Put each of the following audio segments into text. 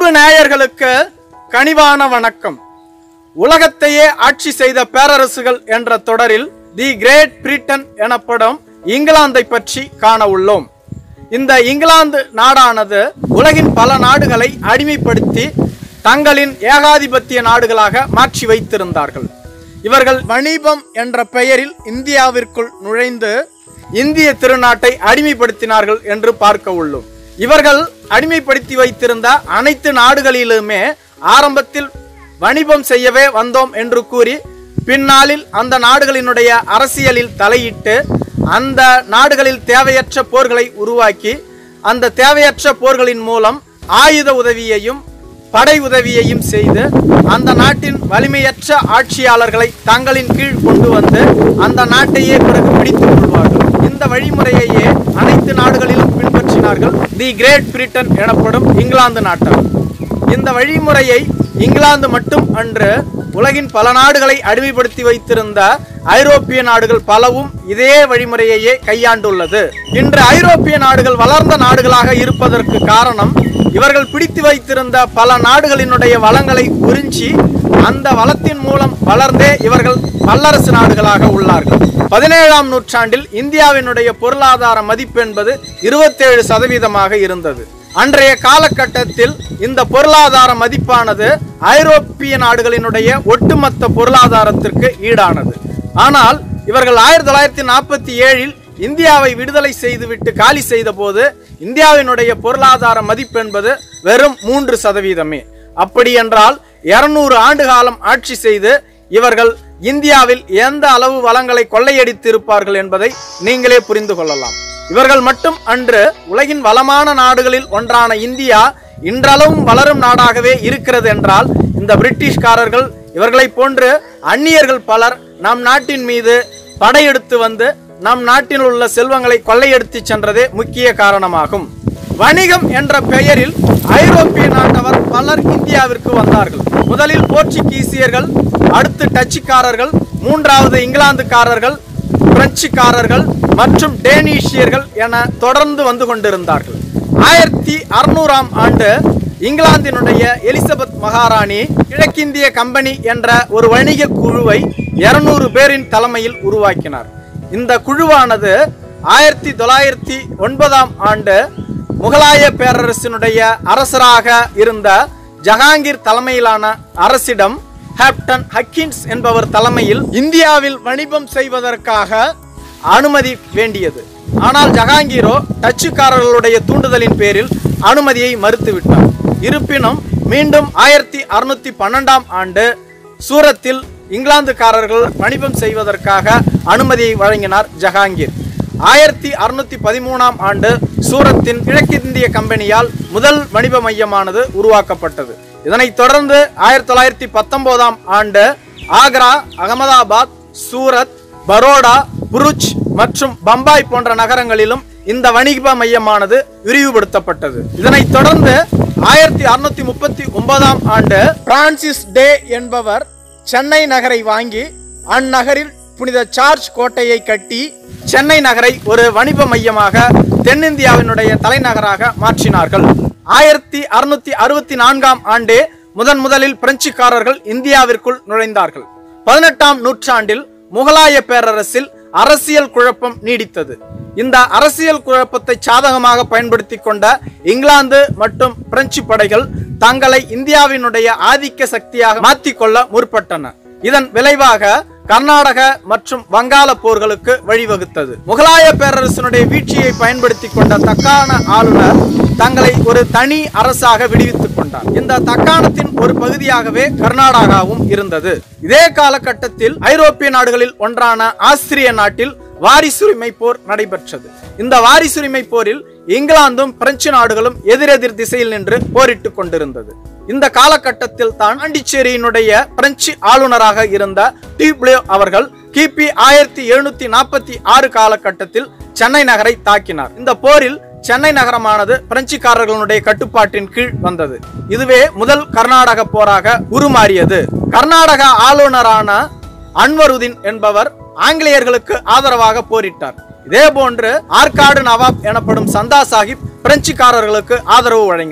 அன்பு நேயர்களுக்கு கனிவான வணக்கம் உலகத்தையே ஆட்சி செய்த பேரரசுகள் என்ற தொடரில் தி கிரேட் பிரிட்டன் எனப்படும் இங்கிலாந்தை பற்றி காண உள்ளோம் இந்த இங்கிலாந்து நாடானது உலகின் பல நாடுகளை அடிமைப்படுத்தி தங்களின் ஏகாதிபத்திய நாடுகளாக மாற்றி வைத்திருந்தார்கள் இவர்கள் வணிபம் என்ற பெயரில் இந்தியாவிற்குள் நுழைந்து இந்திய திருநாட்டை அடிமைப்படுத்தினார்கள் என்று பார்க்க உள்ளோம் இவர்கள் அடிமைப்படுத்தி வைத்திருந்த அனைத்து நாடுகளிலுமே ஆரம்பத்தில் வணிபம் செய்யவே வந்தோம் என்று கூறி பின்னாளில் அந்த நாடுகளினுடைய அரசியலில் தலையிட்டு அந்த நாடுகளில் தேவையற்ற போர்களை உருவாக்கி அந்த தேவையற்ற போர்களின் மூலம் ஆயுத உதவியையும் படை உதவியையும் செய்து அந்த நாட்டின் வலிமையற்ற ஆட்சியாளர்களை தங்களின் கீழ் கொண்டு வந்து அந்த நாட்டையே பிறகு பிடித்துக் கொள்வார்கள் இந்த வழிமுறையையே அனைத்து நாடுகளிலும் பின்பற்றினார்கள் தி கிரேட் பிரிட்டன் எனப்படும் இங்கிலாந்து நாட்டார் இந்த வழிமுறையை இங்கிலாந்து மட்டும் அன்று உலகின் பல நாடுகளை அடிமைப்படுத்தி வைத்திருந்த ஐரோப்பிய நாடுகள் பலவும் இதே வழிமுறையையே கையாண்டுள்ளது இன்று ஐரோப்பிய நாடுகள் வளர்ந்த நாடுகளாக இருப்பதற்கு காரணம் இவர்கள் பிடித்து வைத்திருந்த பல நாடுகளினுடைய வளங்களை உறிஞ்சி அந்த வளத்தின் மூலம் வளர்ந்தே இவர்கள் வல்லரசு நாடுகளாக உள்ளார்கள் பதினேழாம் நூற்றாண்டில் இந்தியாவினுடைய பொருளாதார மதிப்பு என்பது இருபத்தேழு சதவீதமாக இருந்தது அன்றைய காலகட்டத்தில் இந்த பொருளாதார மதிப்பானது ஐரோப்பிய நாடுகளினுடைய ஒட்டுமொத்த பொருளாதாரத்திற்கு ஈடானது ஆனால் இவர்கள் ஆயிரத்தி தொள்ளாயிரத்தி நாற்பத்தி ஏழில் இந்தியாவை விடுதலை செய்துவிட்டு காலி செய்த போது இந்தியாவினுடைய பொருளாதார மதிப்பு என்பது வெறும் மூன்று சதவீதமே அப்படி என்றால் இருநூறு ஆண்டு காலம் ஆட்சி செய்து இவர்கள் இந்தியாவில் எந்த அளவு வளங்களை கொள்ளையடித்திருப்பார்கள் என்பதை நீங்களே புரிந்து கொள்ளலாம் இவர்கள் மட்டும் அன்று உலகின் வளமான நாடுகளில் ஒன்றான இந்தியா இன்றளவும் வளரும் நாடாகவே இருக்கிறது என்றால் இந்த பிரிட்டிஷ்காரர்கள் இவர்களைப் போன்று அந்நியர்கள் பலர் நம் நாட்டின் மீது படையெடுத்து வந்து நம் நாட்டில் உள்ள செல்வங்களை கொள்ளையடித்து சென்றதே முக்கிய காரணமாகும் வணிகம் என்ற பெயரில் ஐரோப்பிய நாட்டவர் பலர் இந்தியாவிற்கு வந்தார்கள் முதலில் போர்ச்சுகீசியர்கள் அடுத்து டச்சுக்காரர்கள் மூன்றாவது இங்கிலாந்துக்காரர்கள் பிரெஞ்சுக்காரர்கள் மற்றும் டேனிஷியர்கள் என தொடர்ந்து வந்து கொண்டிருந்தார்கள் ஆயிரத்தி அறுநூறாம் ஆண்டு இங்கிலாந்தினுடைய எலிசபெத் மகாராணி கிழக்கிந்திய கம்பெனி என்ற ஒரு வணிக குழுவை இருநூறு பேரின் தலைமையில் உருவாக்கினார் இந்த குழுவானது ஆயிரத்தி தொள்ளாயிரத்தி ஒன்பதாம் ஆண்டு முகலாய பேரரசினுடைய அரசராக இருந்த ஜஹாங்கீர் தலைமையிலான அரசிடம் கேப்டன் ஹக்கின்ஸ் என்பவர் தலைமையில் இந்தியாவில் வணிபம் செய்வதற்காக அனுமதி வேண்டியது ஆனால் ஜஹாங்கீரோ டச்சுக்காரர்களுடைய தூண்டுதலின் பேரில் அனுமதியை மறுத்துவிட்டார் இருப்பினும் மீண்டும் ஆயிரத்தி அறுநூத்தி பன்னெண்டாம் ஆண்டு சூரத்தில் இங்கிலாந்துக்காரர்கள் வணிபம் செய்வதற்காக அனுமதியை வழங்கினார் ஜஹாங்கீர் ஆயிரத்தி அறுநூத்தி பதிமூணாம் ஆண்டு சூரத்தின் கிழக்கிந்திய கம்பெனியால் முதல் வணிக மையமானது உருவாக்கப்பட்டது இதனைத் தொடர்ந்து ஆயிரத்தி தொள்ளாயிரத்தி பத்தொன்பதாம் ஆண்டு ஆக்ரா அகமதாபாத் சூரத் பரோடா புருச் மற்றும் பம்பாய் போன்ற நகரங்களிலும் இந்த வணிக மையமானது விரிவுபடுத்தப்பட்டது இதனைத் தொடர்ந்து ஆயிரத்தி அறுநூத்தி முப்பத்தி ஒன்பதாம் ஆண்டு பிரான்சிஸ் டே என்பவர் சென்னை நகரை வாங்கி அந்நகரில் புனித சார்ஜ் கோட்டையை கட்டி சென்னை நகரை ஒரு வணிக மையமாக தென்னிந்தியாவினுடைய தலைநகராக மாற்றினார்கள் ஆயிரத்தி அறுநூத்தி அறுபத்தி நான்காம் ஆண்டே முதன் முதலில் பிரெஞ்சுக்காரர்கள் இந்தியாவிற்குள் நுழைந்தார்கள் பதினெட்டாம் நூற்றாண்டில் முகலாய பேரரசில் அரசியல் குழப்பம் நீடித்தது இந்த அரசியல் குழப்பத்தை சாதகமாக பயன்படுத்தி கொண்ட இங்கிலாந்து மற்றும் பிரெஞ்சு படைகள் தங்களை இந்தியாவினுடைய ஆதிக்க சக்தியாக மாற்றிக்கொள்ள முற்பட்டன இதன் விளைவாக கர்நாடக மற்றும் வங்காள போர்களுக்கு வழிவகுத்தது முகலாய பேரரசினுடைய வீழ்ச்சியை பயன்படுத்தி கொண்ட தக்கான ஆளுநர் தங்களை ஒரு தனி அரசாக விடுவித்துக் கொண்டார் இந்த தக்காணத்தின் ஒரு பகுதியாகவே கர்நாடகாவும் இருந்தது இதே காலகட்டத்தில் ஐரோப்பிய நாடுகளில் ஒன்றான ஆஸ்திரிய நாட்டில் வாரிசுரிமை போர் நடைபெற்றது இந்த வாரிசுரிமை போரில் இங்கிலாந்தும் பிரெஞ்சு நாடுகளும் எதிரெதிர் திசையில் நின்று போரிட்டுக் கொண்டிருந்தது இந்த காலகட்டத்தில் தான் பாண்டிச்சேரியினுடைய பிரெஞ்சு ஆளுநராக இருந்த டியூப்ளியோ அவர்கள் கிபி ஆயிரத்தி எழுநூத்தி நாற்பத்தி ஆறு காலகட்டத்தில் சென்னை நகரை தாக்கினார் இந்த போரில் சென்னை நகரமானது பிரெஞ்சுக்காரர்களுடைய கட்டுப்பாட்டின் கீழ் வந்தது இதுவே முதல் கர்நாடக போராக உருமாறியது கர்நாடக ஆளுநரான அன்வருதீன் என்பவர் ஆங்கிலேயர்களுக்கு ஆதரவாக போரிட்டார் இதே போன்று ஆற்காடு நவாப் எனப்படும் சந்தா சாஹிப் பிரெஞ்சுக்காரர்களுக்கு ஆதரவு வழங்கினார்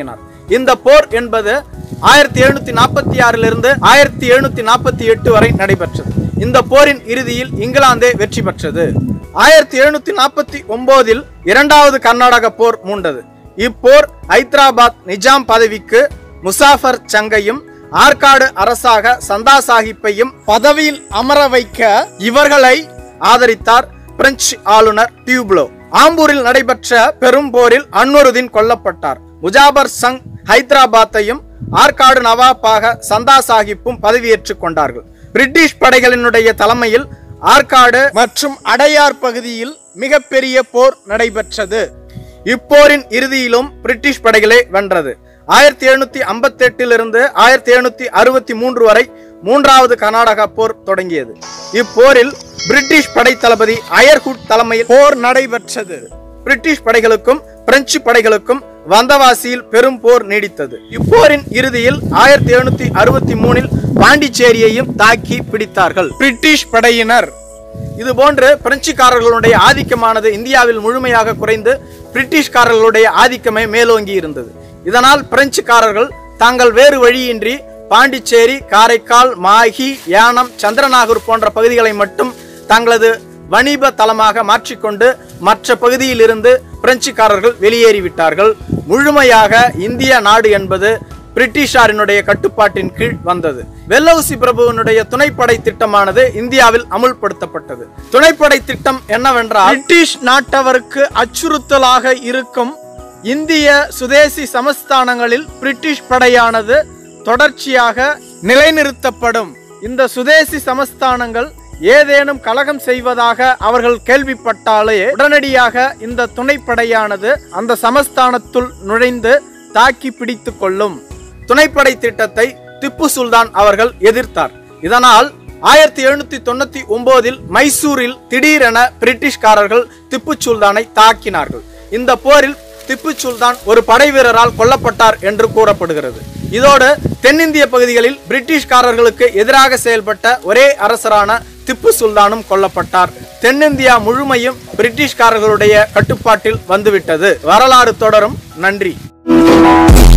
இந்த போர் என்பது ஆயிரத்தி எழுநூத்தி நாற்பத்தி ஆறிலிருந்து ஆயிரத்தி எழுநூத்தி நாற்பத்தி எட்டு வரை நடைபெற்றது இந்த போரின் இறுதியில் இங்கிலாந்தே வெற்றி பெற்றது ஆயிரத்தி எழுநூத்தி நாற்பத்தி ஒன்பதில் இரண்டாவது கர்நாடக போர் மூண்டது இப்போர் ஹைதராபாத் நிஜாம் பதவிக்கு முசாஃபர் சங்கையும் ஆற்காடு அரசாக சந்தா சாஹிப்பையும் பதவியில் அமர வைக்க இவர்களை ஆதரித்தார் பிரெஞ்சு ஆளுநர் டியூப்ளோ ஆம்பூரில் நடைபெற்ற பெரும் போரில் அன்வருதீன் கொல்லப்பட்டார் முஜாபர் சங் ஹைதராபாத்தையும் ஆற்காடு நவாப்பாக சந்தா சாஹிப்பும் பதவியேற்றுக் கொண்டார்கள் பிரிட்டிஷ் படைகளினுடைய தலைமையில் ஆற்காடு மற்றும் அடையார் பகுதியில் மிகப்பெரிய போர் நடைபெற்றது இப்போரின் இறுதியிலும் பிரிட்டிஷ் படைகளே வென்றது ஆயிரத்தி எழுநூத்தி ஐம்பத்தி எட்டிலிருந்து ஆயிரத்தி எழுநூத்தி அறுபத்தி மூன்று வரை மூன்றாவது கர்நாடக போர் தொடங்கியது இப்போரில் பிரிட்டிஷ் படை தளபதி அயர்குட் தலைமையில் போர் நடைபெற்றது பிரிட்டிஷ் படைகளுக்கும் பிரெஞ்சு படைகளுக்கும் வந்தவாசியில் பெரும் போர் நீடித்தது இப்போரின் இறுதியில் ஆயிரத்தி எழுநூத்தி அறுபத்தி மூணில் பாண்டிச்சேரியையும் தாக்கி பிடித்தார்கள் பிரிட்டிஷ் படையினர் இதுபோன்று பிரெஞ்சுக்காரர்களுடைய ஆதிக்கமானது இந்தியாவில் முழுமையாக குறைந்து பிரிட்டிஷ்காரர்களுடைய ஆதிக்கமே மேலோங்கி இருந்தது இதனால் பிரெஞ்சுக்காரர்கள் தாங்கள் வேறு வழியின்றி பாண்டிச்சேரி காரைக்கால் மாஹி யானம் சந்திரநாகூர் போன்ற பகுதிகளை மட்டும் தங்களது வணிப தளமாக மாற்றிக்கொண்டு மற்ற பகுதியில் இருந்து பிரெஞ்சுக்காரர்கள் வெளியேறிவிட்டார்கள் முழுமையாக இந்திய நாடு என்பது பிரிட்டிஷாரினுடைய கட்டுப்பாட்டின் கீழ் வந்தது வெல்லவுசி பிரபுவினுடைய துணைப்படை திட்டமானது இந்தியாவில் அமுல்படுத்தப்பட்டது துணைப்படை திட்டம் என்னவென்றால் பிரிட்டிஷ் நாட்டவருக்கு அச்சுறுத்தலாக இருக்கும் இந்திய சுதேசி சமஸ்தானங்களில் பிரிட்டிஷ் படையானது தொடர்ச்சியாக நிலைநிறுத்தப்படும் இந்த சுதேசி சமஸ்தானங்கள் ஏதேனும் கலகம் செய்வதாக அவர்கள் கேள்விப்பட்டாலே உடனடியாக இந்த துணைப்படையானது அந்த சமஸ்தானத்துள் நுழைந்து தாக்கி பிடித்துக் கொள்ளும் துணைப்படை திட்டத்தை திப்பு சுல்தான் அவர்கள் எதிர்த்தார் இதனால் ஆயிரத்தி எழுநூத்தி தொண்ணூத்தி ஒன்பதில் மைசூரில் திடீரென பிரிட்டிஷ்காரர்கள் திப்பு சுல்தானை தாக்கினார்கள் இந்த போரில் திப்பு சுல்தான் ஒரு படை வீரரால் கொல்லப்பட்டார் என்று கூறப்படுகிறது இதோடு தென்னிந்திய பகுதிகளில் பிரிட்டிஷ்காரர்களுக்கு எதிராக செயல்பட்ட ஒரே அரசரான திப்பு சுல்தானும் கொல்லப்பட்டார் தென்னிந்தியா முழுமையும் பிரிட்டிஷ்காரர்களுடைய கட்டுப்பாட்டில் வந்துவிட்டது வரலாறு தொடரும் நன்றி